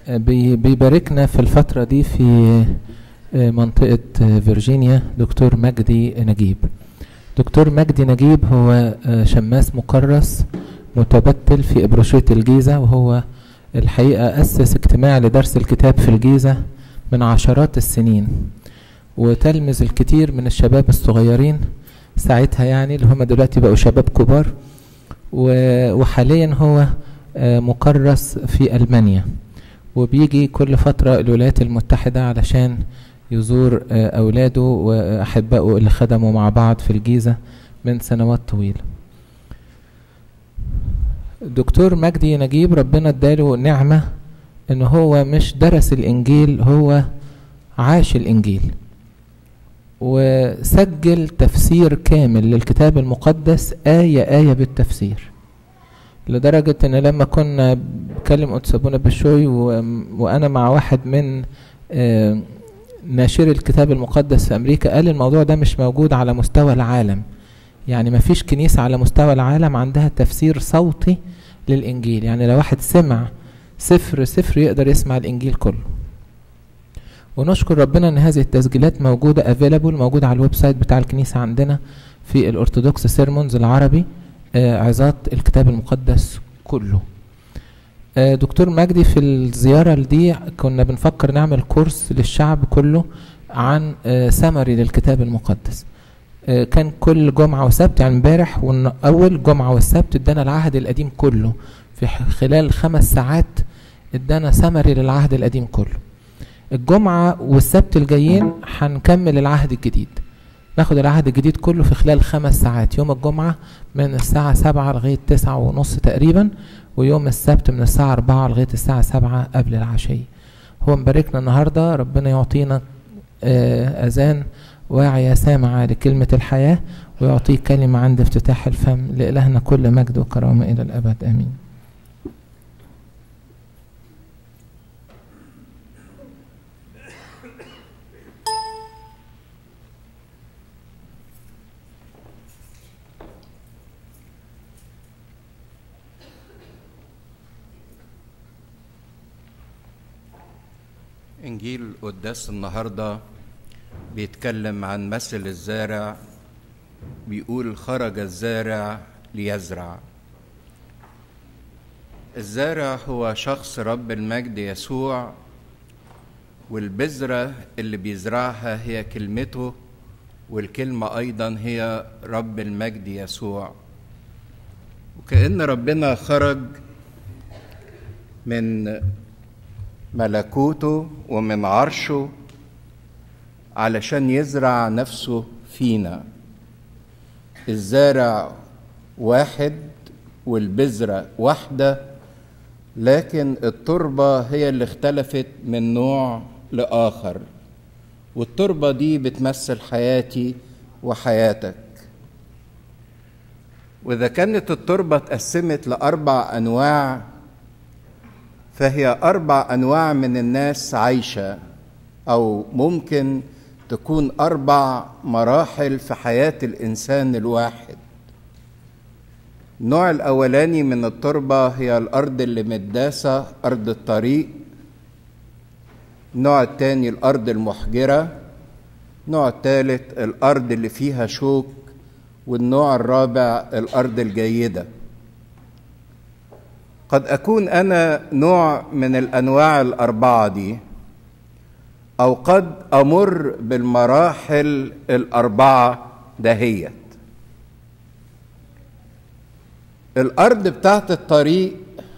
بي- بيباركنا في الفترة دي في آه، منطقة آه، فيرجينيا دكتور مجدي نجيب دكتور مجدي نجيب هو آه، شماس مكرس متبتل في إبرشية الجيزة وهو الحقيقة أسس اجتماع لدرس الكتاب في الجيزة من عشرات السنين وتلمذ الكثير من الشباب الصغيرين ساعتها يعني اللي هم دلوقتي بقوا شباب كبار و- وحاليا هو آه، مكرس في ألمانيا وبيجي كل فترة الولايات المتحدة علشان يزور آه، أولاده وأحبائه اللي خدموا مع بعض في الجيزة من سنوات طويلة دكتور مجدي نجيب ربنا اداله نعمة ان هو مش درس الانجيل هو عاش الانجيل وسجل تفسير كامل للكتاب المقدس آية آية بالتفسير لدرجة ان لما كنا بكلم قدس ابونا بشوي و... وانا مع واحد من آه، ناشري الكتاب المقدس في امريكا قال الموضوع ده مش موجود على مستوى العالم يعني ما فيش كنيسة على مستوى العالم عندها تفسير صوتي للإنجيل يعني لو واحد سمع سفر سفر يقدر يسمع الإنجيل كله ونشكر ربنا ان هذه التسجيلات موجودة افيلابل موجودة على الويب سايت بتاع الكنيسة عندنا في الأرثوذكس سيرمونز العربي آه، عظات الكتاب المقدس كله آه، دكتور مجدي في الزيارة دي كنا بنفكر نعمل كورس للشعب كله عن سمري للكتاب المقدس آه، كان كل جمعة وسبت يعني امبارح والن- أول جمعة والسبت ادانا العهد القديم كله في ح- خلال خمس ساعات ادانا سمري للعهد القديم كله الجمعة والسبت الجايين هنكمل العهد الجديد ناخد العهد الجديد كله في خلال خمس ساعات يوم الجمعة من الساعة سبعة لغاية تسعة ونص تقريبا ويوم السبت من الساعة أربعة لغاية الساعة سبعة قبل العشية هو مباركنا النهاردة ربنا يعطينا آه، أذان واعية سامعة لكلمة الحياة ويعطيه كلمة عند افتتاح الفم لإلهنا كل مجد وكرامة إلى الأبد آمين إنجيل قداس النهاردة بيتكلم عن مثل الزارع بيقول خرج الزارع ليزرع الزارع هو شخص رب المجد يسوع والبذرة اللي بيزرعها هي كلمته والكلمة أيضا هي رب المجد يسوع وكأن ربنا خرج من ملكوته ومن عرشه علشان يزرع نفسه فينا الزارع واحد والبذرة واحدة لكن التربة هي اللي اختلفت من نوع لآخر والتربة دي بتمثل حياتي وحياتك وإذا كانت التربة اتقسمت لأربع أنواع فهي أربع أنواع من الناس عايشة أو ممكن تكون أربع مراحل في حياة الإنسان الواحد النوع الأولاني من التربة هي الأرض اللي متداسة أرض الطريق النوع الثاني الأرض المحجرة النوع الثالث الأرض اللي فيها شوك والنوع الرابع الأرض الجيدة قد أكون أنا نوع من الأنواع الأربعة دي أو قد أمر بالمراحل الأربعة دهيت الأرض بتاعت الطريق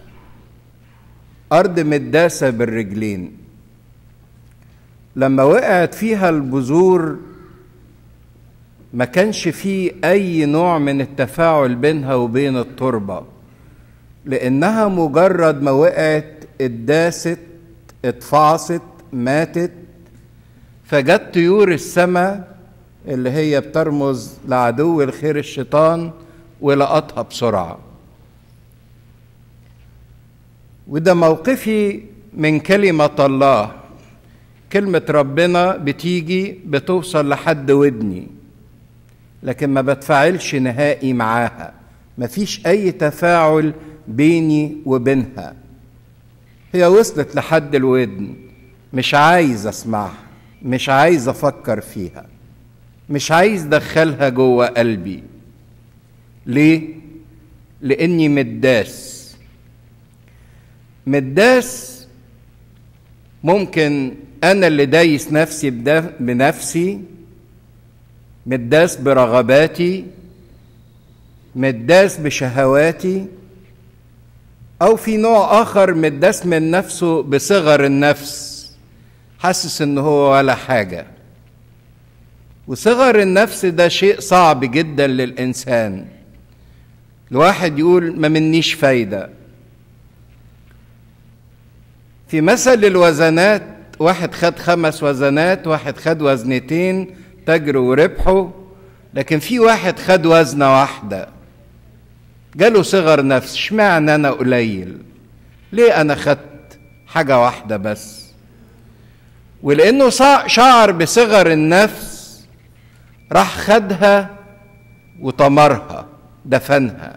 أرض مداسة بالرجلين لما وقعت فيها البذور ما كانش فيه أي نوع من التفاعل بينها وبين التربة لأنها مجرد ما وقعت اتداست اتفعصت ماتت فجت طيور السماء اللي هي بترمز لعدو الخير الشيطان ولقطها بسرعة وده موقفي من كلمة الله كلمة ربنا بتيجي بتوصل لحد ودني لكن ما بتفاعلش نهائي معاها مفيش أي تفاعل بيني وبينها هي وصلت لحد الودن مش عايز اسمعها مش عايز افكر فيها مش عايز ادخلها جوه قلبي ليه لاني متداس متداس ممكن انا اللي دايس نفسي بنفسي متداس برغباتي متداس بشهواتي او في نوع اخر متداس من نفسه بصغر النفس حاسس ان هو ولا حاجه وصغر النفس ده شيء صعب جدا للانسان الواحد يقول ما منيش فايده في مثل الوزنات واحد خد خمس وزنات واحد خد وزنتين تجر وربحه لكن في واحد خد وزنه واحده جاله صغر نفس اشمعنى انا قليل ليه انا خدت حاجه واحده بس ولانه شعر بصغر النفس راح خدها وطمرها دفنها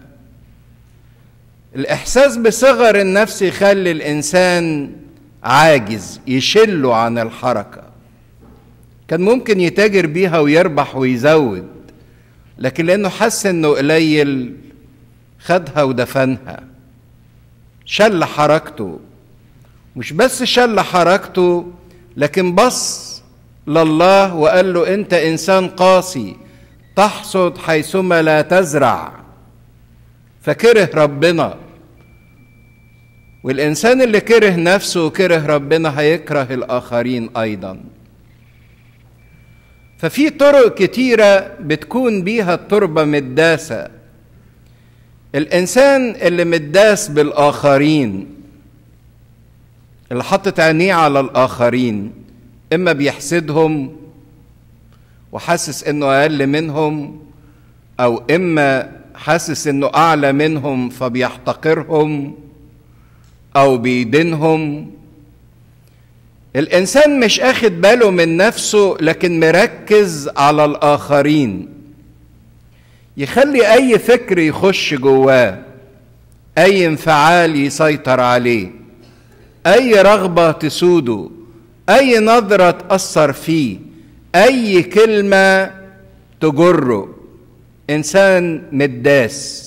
الاحساس بصغر النفس يخلي الانسان عاجز يشله عن الحركه كان ممكن يتاجر بيها ويربح ويزود لكن لانه حس انه قليل خدها ودفنها شل حركته مش بس شل حركته لكن بص لله وقال له انت انسان قاسي تحصد حيثما لا تزرع فكره ربنا والانسان اللي كره نفسه وكره ربنا هيكره الاخرين ايضا ففي طرق كتيره بتكون بيها التربه متداسه الانسان اللي متداس بالاخرين اللي حطت عينيه على الاخرين اما بيحسدهم وحاسس انه اقل منهم او اما حاسس انه اعلى منهم فبيحتقرهم او بيدينهم الانسان مش اخد باله من نفسه لكن مركز على الاخرين يخلي اي فكر يخش جواه اي انفعال يسيطر عليه اي رغبه تسوده اي نظره تاثر فيه اي كلمه تجره انسان متداس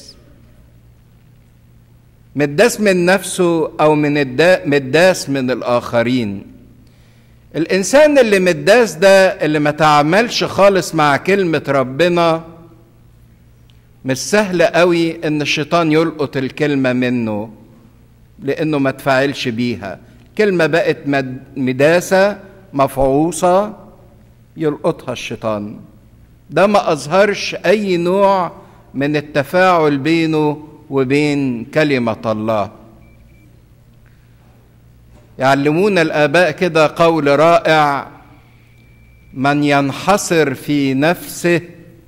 متداس من نفسه او من الدا متداس من الاخرين الانسان اللي متداس ده اللي ما تعاملش خالص مع كلمه ربنا مش سهل قوي ان الشيطان يلقط الكلمه منه لانه ما تفاعلش بيها كلمه بقت مداسه مفعوصه يلقطها الشيطان ده ما اظهرش اي نوع من التفاعل بينه وبين كلمه الله يعلمون الاباء كده قول رائع من ينحصر في نفسه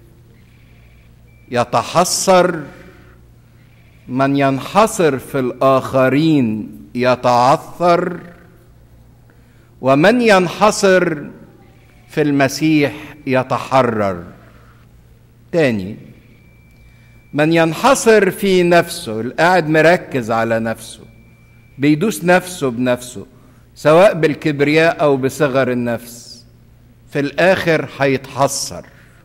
يتحسر من ينحصر في الاخرين يتعثر ومن ينحصر في المسيح يتحرر تاني من ينحصر في نفسه القاعد مركز على نفسه بيدوس نفسه بنفسه سواء بالكبرياء او بصغر النفس في الاخر هيتحسر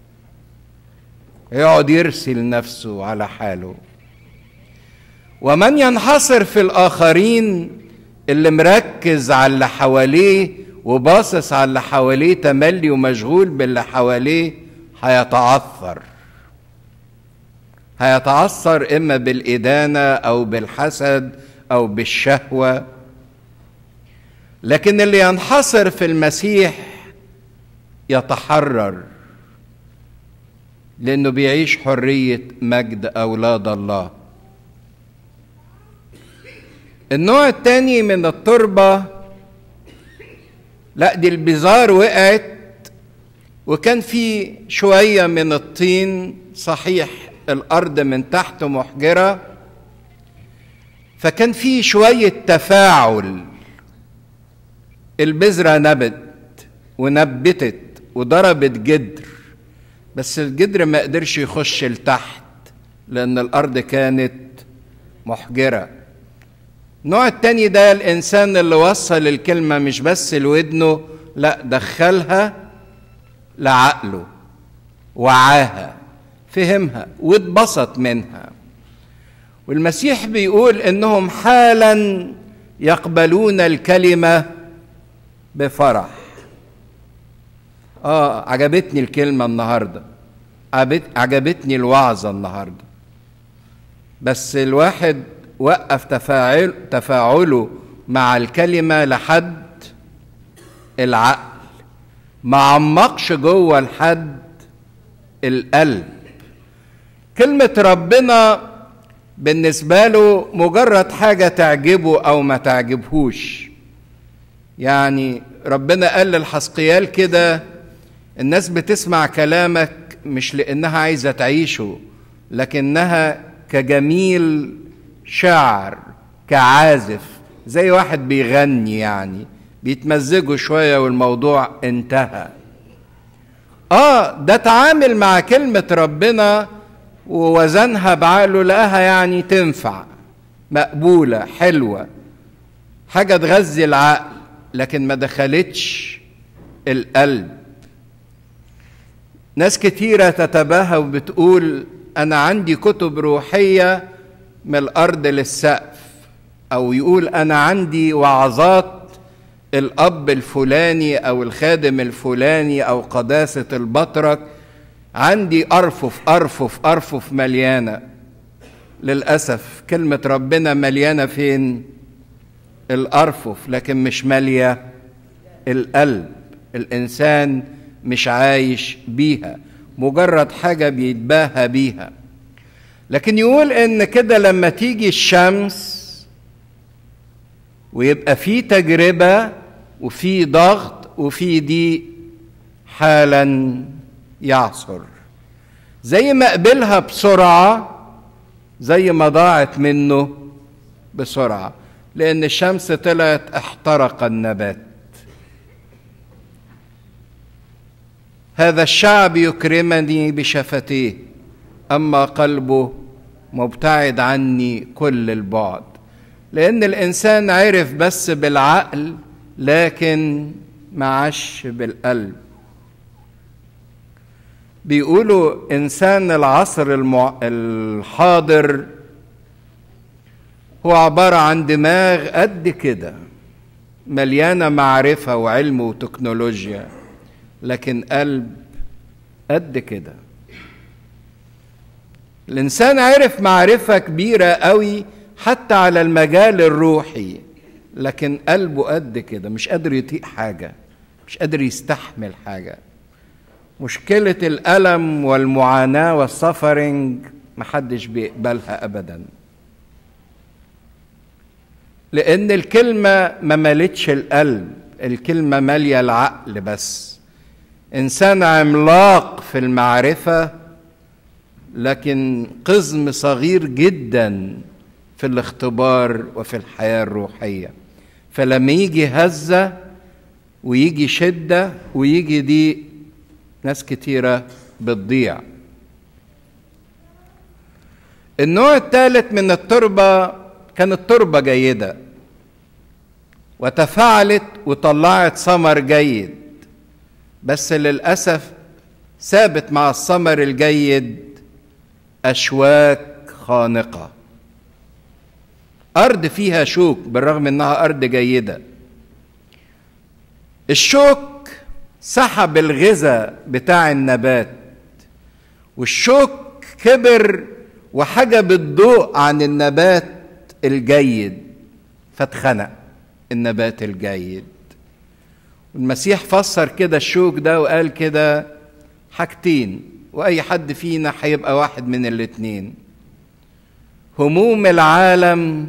يقعد يرسل نفسه على حاله ومن ينحصر في الاخرين اللي مركز على اللي حواليه وباصص على اللي حواليه تملي ومشغول باللي حواليه هيتعثر هيتعثر اما بالادانه او بالحسد او بالشهوه لكن اللي ينحصر في المسيح يتحرر لانه بيعيش حريه مجد اولاد الله النوع الثاني من التربه لا دي البزار وقعت وكان في شويه من الطين صحيح الارض من تحت محجره فكان في شويه تفاعل البذره نبت ونبتت وضربت جدر بس الجدر ما قدرش يخش لتحت لان الارض كانت محجره النوع التاني ده الانسان اللي وصل الكلمه مش بس لودنه لا دخلها لعقله وعاها فهمها واتبسط منها والمسيح بيقول انهم حالا يقبلون الكلمه بفرح اه عجبتني الكلمه النهارده عجبتني الوعظه النهارده بس الواحد وقف تفاعل تفاعله مع الكلمه لحد العقل ما عمقش جوه لحد القلب كلمه ربنا بالنسبه له مجرد حاجه تعجبه او ما تعجبهوش يعني ربنا قال للحسقيال كده الناس بتسمع كلامك مش لانها عايزه تعيشه لكنها كجميل شعر كعازف زي واحد بيغني يعني بيتمزجوا شويه والموضوع انتهى اه ده تعامل مع كلمه ربنا ووزنها بعقله لقاها يعني تنفع مقبوله حلوه حاجه تغذي العقل لكن ما دخلتش القلب ناس كتيره تتباهى وبتقول انا عندي كتب روحيه من الارض للسقف او يقول انا عندي وعظات الاب الفلاني او الخادم الفلاني او قداسه البطرك عندي ارفف ارفف ارفف مليانه للاسف كلمه ربنا مليانه فين الارفف لكن مش ماليه القلب الانسان مش عايش بيها مجرد حاجه بيتباهى بيها لكن يقول ان كده لما تيجي الشمس ويبقى في تجربه وفي ضغط وفي ضيق حالا يعصر زي ما قبلها بسرعه زي ما ضاعت منه بسرعه لان الشمس طلعت احترق النبات هذا الشعب يكرمني بشفتيه اما قلبه مبتعد عني كل البعد لان الانسان عرف بس بالعقل لكن ما عاش بالقلب بيقولوا انسان العصر المع... الحاضر هو عباره عن دماغ قد كده مليانه معرفه وعلم وتكنولوجيا لكن قلب قد كده الانسان عرف معرفه كبيره قوي حتى على المجال الروحي لكن قلبه قد كده مش قادر يطيق حاجه مش قادر يستحمل حاجه مشكله الالم والمعاناه والسفرنج محدش بيقبلها ابدا لان الكلمه ما ملتش القلب الكلمه ماليه العقل بس انسان عملاق في المعرفه لكن قزم صغير جدا في الاختبار وفي الحياه الروحيه فلما يجي هزه ويجي شده ويجي ضيق ناس كتيره بتضيع النوع الثالث من التربه كانت تربه جيده وتفاعلت وطلعت ثمر جيد بس للاسف ثابت مع الثمر الجيد اشواك خانقه ارض فيها شوك بالرغم انها ارض جيده الشوك سحب الغذاء بتاع النبات والشوك كبر وحجب الضوء عن النبات الجيد فاتخنق النبات الجيد المسيح فسر كده الشوك ده وقال كده حاجتين واي حد فينا هيبقى واحد من الاتنين هموم العالم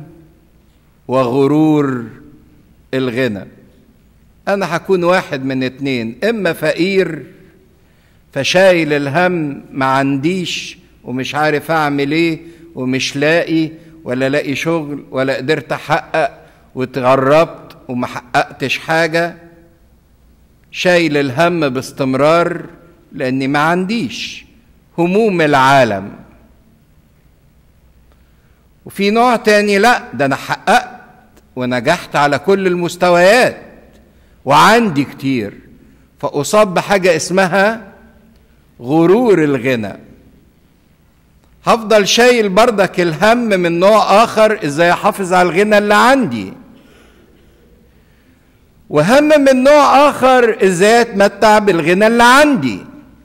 وغرور الغنى انا هكون واحد من اتنين اما فقير فشايل الهم ما عنديش ومش عارف اعمل ايه ومش لاقي ولا لاقي شغل ولا قدرت احقق واتغربت وما حققتش حاجه شايل الهم باستمرار لاني ما عنديش هموم العالم وفي نوع تاني لا ده انا حققت ونجحت على كل المستويات وعندي كتير فأصاب بحاجة اسمها غرور الغنى هفضل شايل بردك الهم من نوع آخر إزاي أحافظ على الغنى اللي عندي وهم من نوع آخر إزاي أتمتع بالغنى اللي عندي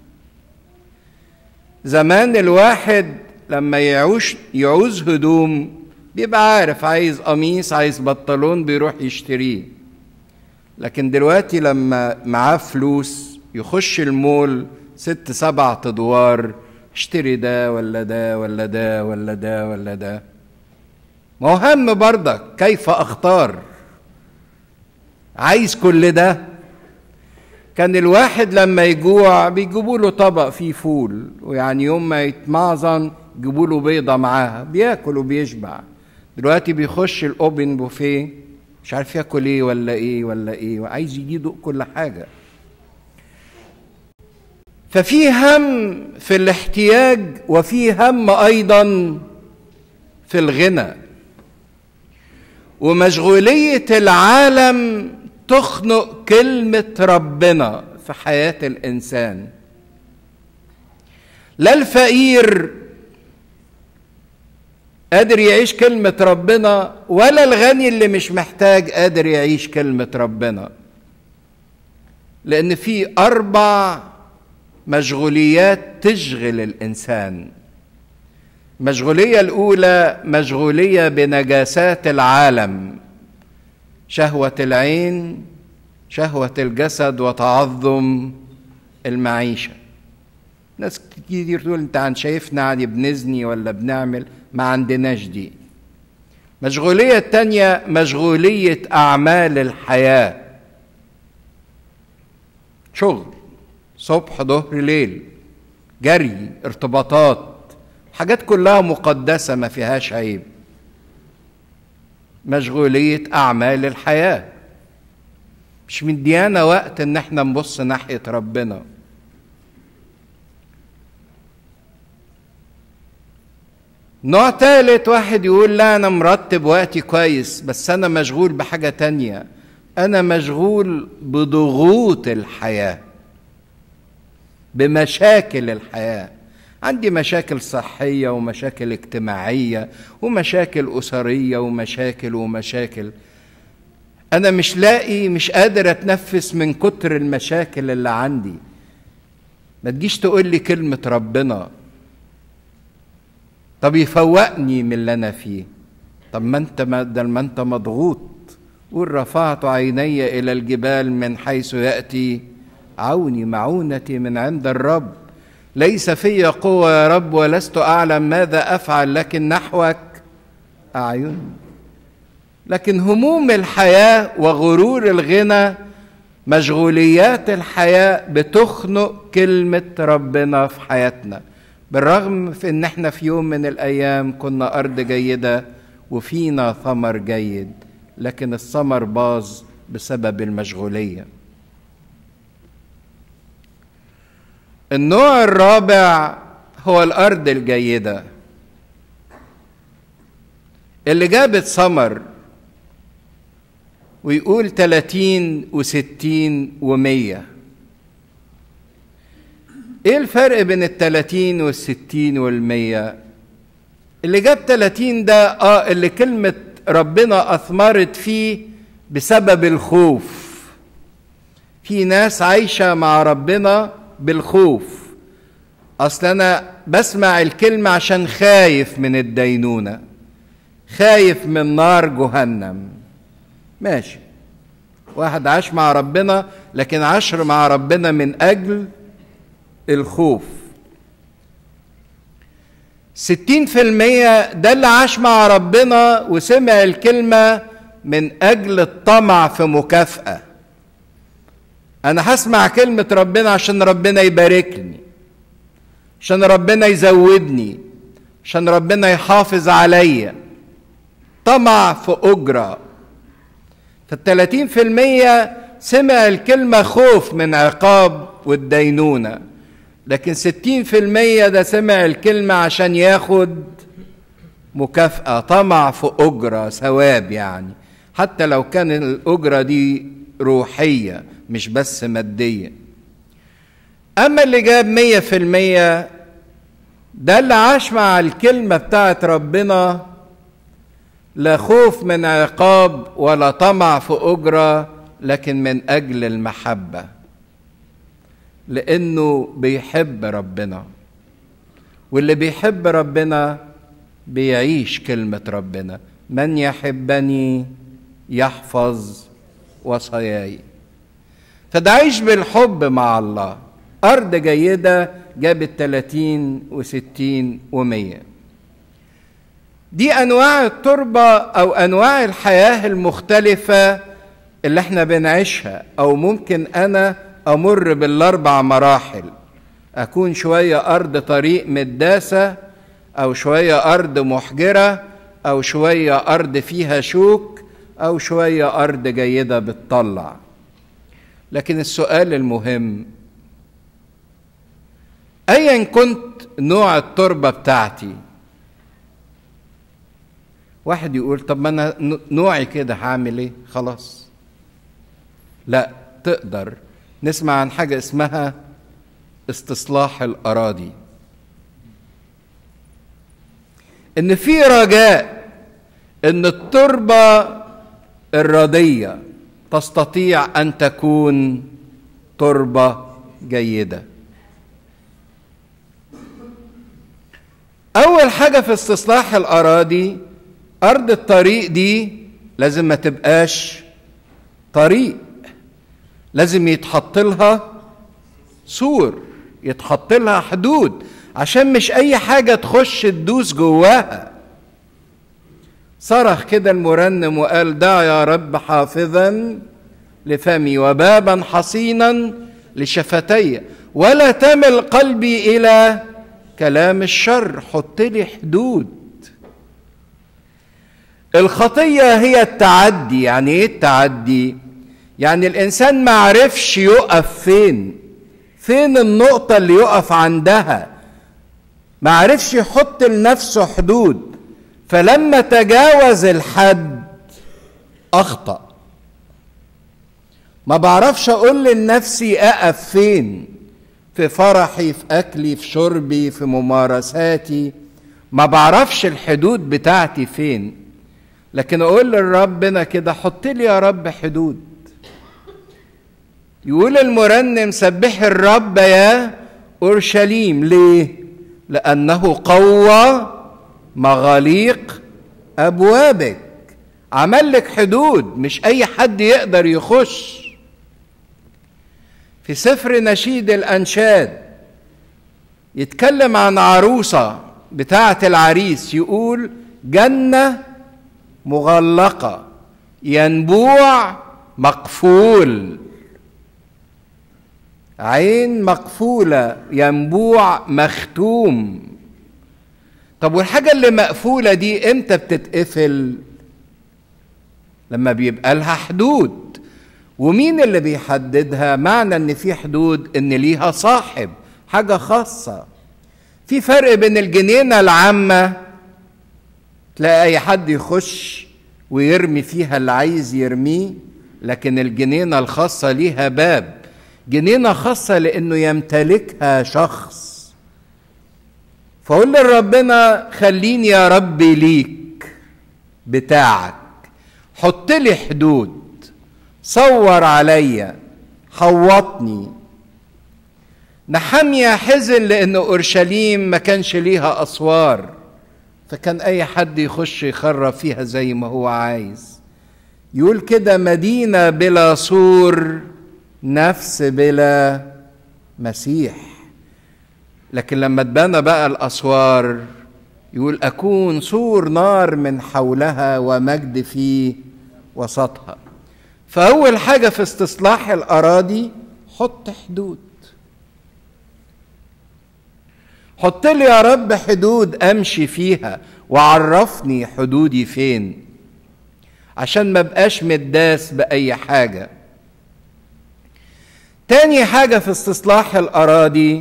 زمان الواحد لما يعوش يعوز هدوم بيبقى عارف عايز قميص عايز بنطلون بيروح يشتريه لكن دلوقتي لما معاه فلوس يخش المول ست سبع ادوار اشتري ده ولا ده ولا ده ولا ده ولا ده ما هو هم برضك كيف اختار عايز كل ده كان الواحد لما يجوع بيجيبوا له طبق فيه فول ويعني يوم ما يتمعظم يجيبوا له بيضه معاها بياكل وبيشبع دلوقتي بيخش الاوبن بوفيه مش عارف ياكل ايه ولا ايه ولا ايه وعايز يجيده كل حاجه ففي هم في الاحتياج وفي هم ايضا في الغنى ومشغوليه العالم تخنق كلمه ربنا في حياه الانسان لا الفقير قادر يعيش كلمة ربنا ولا الغني اللي مش محتاج قادر يعيش كلمة ربنا لأن في أربع مشغوليات تشغل الإنسان المشغولية الأولى مشغولية بنجاسات العالم شهوة العين شهوة الجسد وتعظم المعيشة ناس كتير تقول انت عن شايفنا يعني بنزني ولا بنعمل ما عندناش دي مشغولية التانية مشغولية أعمال الحياة شغل صبح ظهر ليل جري ارتباطات حاجات كلها مقدسة ما فيهاش عيب مشغولية أعمال الحياة مش مديانا وقت إن احنا نبص ناحية ربنا نوع تالت واحد يقول لا أنا مرتب وقتي كويس بس أنا مشغول بحاجة تانية أنا مشغول بضغوط الحياة بمشاكل الحياة عندي مشاكل صحية ومشاكل اجتماعية ومشاكل أسرية ومشاكل ومشاكل أنا مش لاقي مش قادر أتنفس من كتر المشاكل اللي عندي ما تجيش تقول لي كلمة ربنا طب يفوقني من اللي أنا فيه طب ما أنت ما ما أنت مضغوط قول رفعت عيني إلى الجبال من حيث يأتي عوني معونتي من عند الرب ليس في قوة يا رب ولست أعلم ماذا أفعل لكن نحوك أعين لكن هموم الحياة وغرور الغنى مشغوليات الحياة بتخنق كلمة ربنا في حياتنا بالرغم في ان احنا في يوم من الايام كنا ارض جيدة وفينا ثمر جيد لكن الثمر باظ بسبب المشغوليه النوع الرابع هو الأرض الجيدة اللي جابت ثمر ويقول تلاتين وستين ومية ايه الفرق بين التلاتين والستين والمية اللي جاب تلاتين ده اه اللي كلمة ربنا أثمرت فيه بسبب الخوف في ناس عايشة مع ربنا بالخوف اصل انا بسمع الكلمه عشان خايف من الدينونه خايف من نار جهنم ماشي واحد عاش مع ربنا لكن عاش مع ربنا من اجل الخوف ستين في المية ده اللي عاش مع ربنا وسمع الكلمة من أجل الطمع في مكافأة انا هسمع كلمة ربنا عشان ربنا يباركني عشان ربنا يزودني عشان ربنا يحافظ عليا طمع في أجرة فالتلاتين في المية سمع الكلمة خوف من عقاب والدينونة لكن ستين في المية ده سمع الكلمة عشان ياخد مكافأة طمع في أجرة ثواب يعني حتى لو كان الأجرة دي روحية مش بس مادية أما اللي جاب مية في المية ده اللي عاش مع الكلمة بتاعت ربنا لا خوف من عقاب ولا طمع في أجرة لكن من أجل المحبة لأنه بيحب ربنا واللي بيحب ربنا بيعيش كلمة ربنا من يحبني يحفظ وصاياي فده عيش بالحب مع الله أرض جيدة جابت 30 و60 و100 دي أنواع التربة أو أنواع الحياة المختلفة اللي احنا بنعيشها أو ممكن أنا أمر بالأربع مراحل أكون شوية أرض طريق مداسة أو شوية أرض محجرة أو شوية أرض فيها شوك أو شوية أرض جيدة بتطلع لكن السؤال المهم أيا كنت نوع التربة بتاعتي واحد يقول طب ما أنا نوعي كده هعمل إيه خلاص لا تقدر نسمع عن حاجة اسمها استصلاح الأراضي ان في رجاء ان التربه الرديه تستطيع ان تكون تربه جيده اول حاجه في استصلاح الاراضي ارض الطريق دي لازم ما تبقاش طريق لازم يتحط لها سور يتحط لها حدود عشان مش اي حاجه تخش تدوس جواها صرخ كده المرنم وقال دع يا رب حافظا لفمي وبابا حصينا لشفتي ولا تمل قلبي الى كلام الشر حط لي حدود الخطيه هي التعدي يعني ايه التعدي يعني الانسان ما عرفش يقف فين فين النقطه اللي يقف عندها ما عرفش يحط لنفسه حدود فلما تجاوز الحد اخطا ما بعرفش اقول لنفسي اقف فين في فرحي في اكلي في شربي في ممارساتي ما بعرفش الحدود بتاعتي فين لكن اقول لربنا كده حط لي يا رب حدود يقول المرنم سبح الرب يا اورشليم ليه لانه قوى مغاليق ابوابك عمل لك حدود مش اي حد يقدر يخش في سفر نشيد الانشاد يتكلم عن عروسه بتاعه العريس يقول جنه مغلقه ينبوع مقفول عين مقفوله ينبوع مختوم طب والحاجه اللي مقفوله دي امتى بتتقفل لما بيبقى لها حدود ومين اللي بيحددها معنى ان في حدود ان ليها صاحب حاجه خاصه في فرق بين الجنينه العامه تلاقي اي حد يخش ويرمي فيها اللي عايز يرميه لكن الجنينه الخاصه ليها باب جنينه خاصه لانه يمتلكها شخص فقول لربنا خليني يا ربي ليك بتاعك حط لي حدود صور عليا حوطني نحميا حزن لان اورشليم ما كانش ليها اسوار فكان اي حد يخش يخرب فيها زي ما هو عايز يقول كده مدينه بلا سور نفس بلا مسيح لكن لما اتبنى بقى الاسوار يقول اكون سور نار من حولها ومجد في وسطها فاول حاجه في استصلاح الاراضي حط حدود حط لي يا رب حدود امشي فيها وعرفني حدودي فين عشان ما بقاش متداس باي حاجه تاني حاجه في استصلاح الاراضي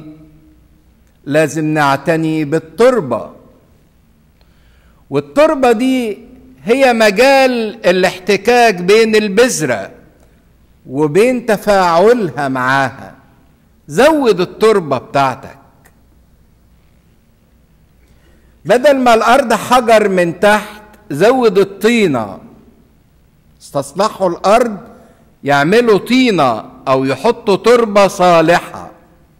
لازم نعتني بالتربه والتربه دي هي مجال الاحتكاك بين البذرة وبين تفاعلها معاها زود التربة بتاعتك بدل ما الأرض حجر من تحت زود الطينة استصلحوا الأرض يعملوا طينة أو يحطوا تربة صالحة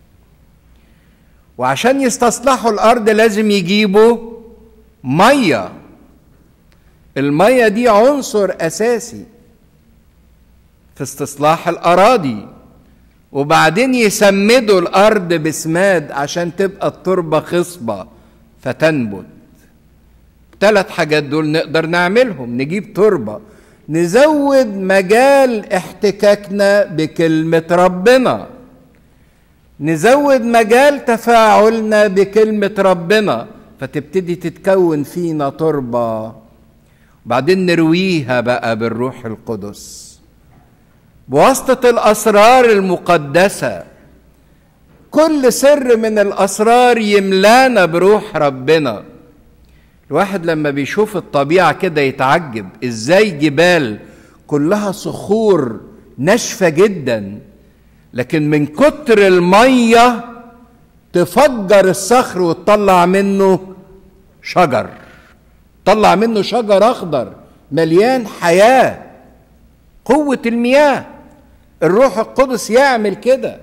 وعشان يستصلحوا الأرض لازم يجيبوا مية المية دي عنصر أساسي في استصلاح الأراضي وبعدين يسمدوا الأرض بسماد عشان تبقى التربة خصبة فتنبت ثلاث حاجات دول نقدر نعملهم نجيب تربة نزود مجال احتكاكنا بكلمة ربنا نزود مجال تفاعلنا بكلمة ربنا فتبتدي تتكون فينا تربة وبعدين نرويها بقى بالروح القدس بواسطة الأسرار المقدسة كل سر من الأسرار يملانا بروح ربنا الواحد لما بيشوف الطبيعة كده يتعجب ازاي جبال كلها صخور ناشفة جدا لكن من كتر المية تفجر الصخر وتطلع منه شجر طلع منه شجر اخضر مليان حياة قوة المياه الروح القدس يعمل كده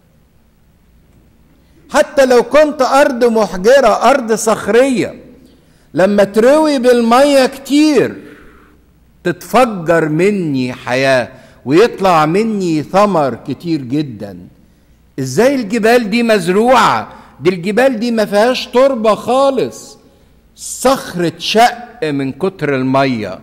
حتى لو كنت ارض محجرة ارض صخرية لما تروي بالمية كتير تتفجر مني حياة ويطلع مني ثمر كتير جدا ازاي الجبال دي مزروعة دي الجبال دي ما فيهاش تربة خالص صخر اتشق من كتر المية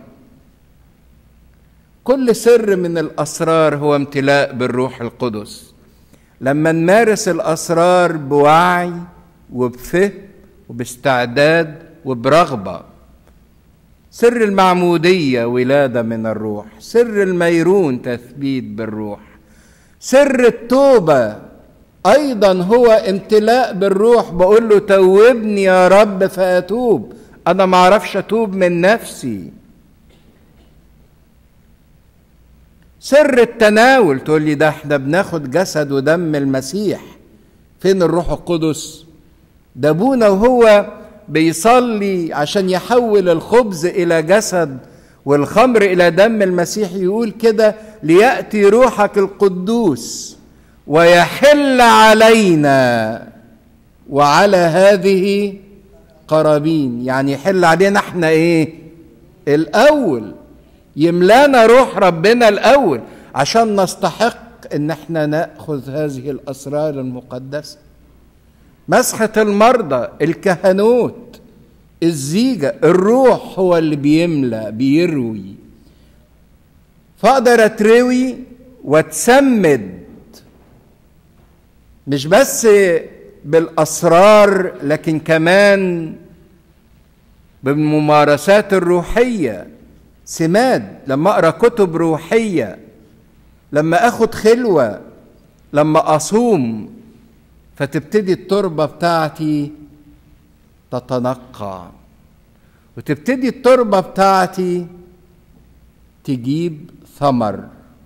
كل سر من الأسرار هو امتلاء بالروح القدس لما نمارس الأسرار بوعي وبفهم وباستعداد وبرغبة سر المعمودية ولادة من الروح سر الميرون تثبيت بالروح سر التوبة أيضا هو امتلاء بالروح بقول له توبني يا رب فأتوب أنا ما أعرفش أتوب من نفسي سر التناول تقول لي ده احنا بناخد جسد ودم المسيح فين الروح القدس ده ابونا وهو بيصلي عشان يحول الخبز الى جسد والخمر الى دم المسيح يقول كده لياتي روحك القدوس ويحل علينا وعلى هذه قرابين يعني يحل علينا احنا ايه الاول يملانا روح ربنا الاول عشان نستحق ان احنا ناخذ هذه الاسرار المقدسه مسحه المرضى الكهنوت الزيجه الروح هو اللي بيملى بيروي فاقدر اتروي واتسمد مش بس بالاسرار لكن كمان بالممارسات الروحيه سماد لما اقرا كتب روحيه لما اخد خلوه لما اصوم فتبتدي التربه بتاعتي تتنقى وتبتدي التربه بتاعتي تجيب ثمر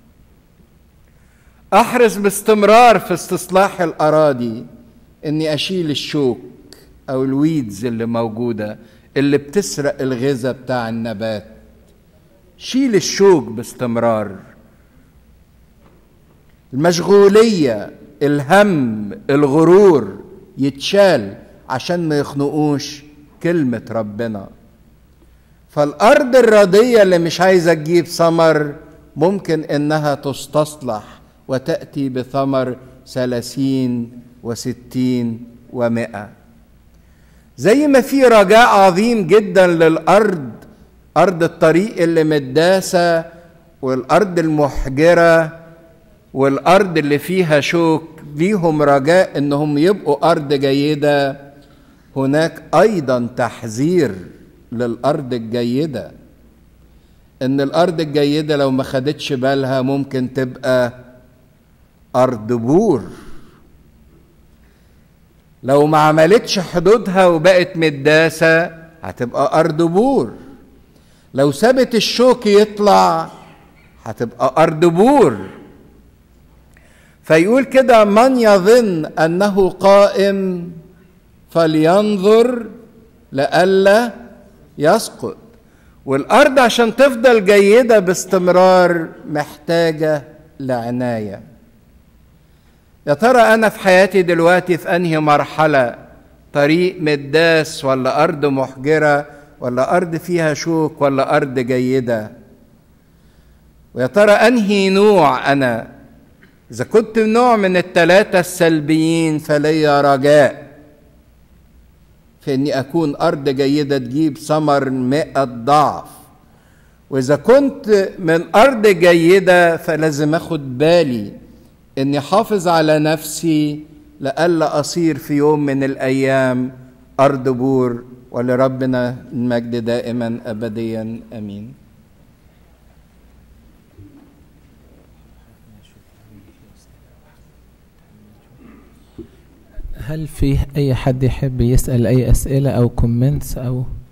احرص باستمرار في استصلاح الاراضي اني اشيل الشوك او الويدز اللي موجوده اللي بتسرق الغذاء بتاع النبات شيل الشوك باستمرار المشغوليه الهم الغرور يتشال عشان ما يخنقوش كلمه ربنا فالارض الرضيه اللي مش عايزه تجيب ثمر ممكن انها تستصلح وتاتي بثمر ثلاثين وستين ومائه زي ما في رجاء عظيم جدا للارض ارض الطريق اللي متداسه والارض المحجره والارض اللي فيها شوك ليهم رجاء انهم يبقوا ارض جيده هناك ايضا تحذير للارض الجيده ان الارض الجيده لو ما خدتش بالها ممكن تبقى ارض بور لو ما عملتش حدودها وبقت متداسه هتبقى ارض بور لو سابت الشوك يطلع هتبقى ارض بور فيقول كده من يظن انه قائم فلينظر لئلا يسقط والارض عشان تفضل جيده باستمرار محتاجه لعنايه يا ترى انا في حياتي دلوقتي في انهي مرحله طريق مداس ولا ارض محجره ولا ارض فيها شوك ولا ارض جيده ويا ترى انهي نوع انا اذا كنت نوع من الثلاثه السلبيين فلي رجاء في اني اكون ارض جيده تجيب ثمر مئة ضعف واذا كنت من ارض جيده فلازم اخد بالي اني حافظ على نفسي لئلا اصير في يوم من الايام ارض بور ولربنا المجد دائما ابديا امين هل في اي حد يحب يسال اي اسئله او كومنتس او